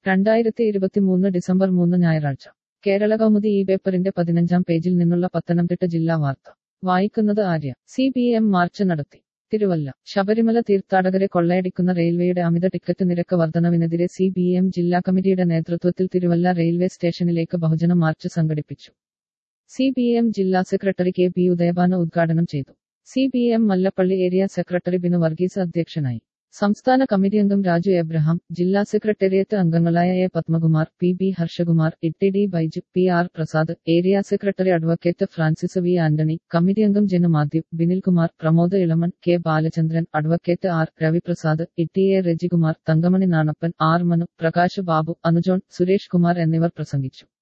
രണ്ടായിരത്തി ഇരുപത്തിമൂന്ന് ഡിസംബർ മൂന്ന് ഞായറാഴ്ച കേരള കൗമുദി ഈ പേപ്പറിന്റെ പതിനഞ്ചാം പേജിൽ നിന്നുള്ള പത്തനംതിട്ട ജില്ലാ വാർത്ത വായിക്കുന്നത് Arya C P M march നടത്തി തിരുവല്ല ശബരിമല തീർത്ഥാടകരെ കൊള്ളയടിക്കുന്ന റെയിൽവേയുടെ അമിത ടിക്കറ്റ് നിരക്ക് വർധനവിനെതിരെ സി ബി എം ജില്ലാ കമ്മിറ്റിയുടെ നേതൃത്വത്തിൽ തിരുവല്ല റെയിൽവേ സ്റ്റേഷനിലേക്ക് ബഹുജന മാർച്ച് സംഘടിപ്പിച്ചു സി പി എം ജില്ലാ സെക്രട്ടറി കെ പി ഉദയഭാന ഉദ്ഘാടനം ചെയ്തു C P M Mallappally area secretary Binu Varghese അധ്യക്ഷനായി സംസ്ഥാന കമ്മിറ്റി അംഗം രാജു എബ്രഹാം ജില്ലാ സെക്രട്ടേറിയറ്റ് അംഗങ്ങളായ A Padmakumar P B Harshakumar Itty D Baiju P R Prasad area secretary advocate Francis V Antony committee അംഗം Janu Mathew Binilkumar Pramod Elaman K Balachandran advocate R Raviprasad Itty A Rajikumar Thankamani Nanappan R Manu Prakash Babu അനുജോൺ Suresh Kumar എന്നിവർ പ്രസംഗിച്ചു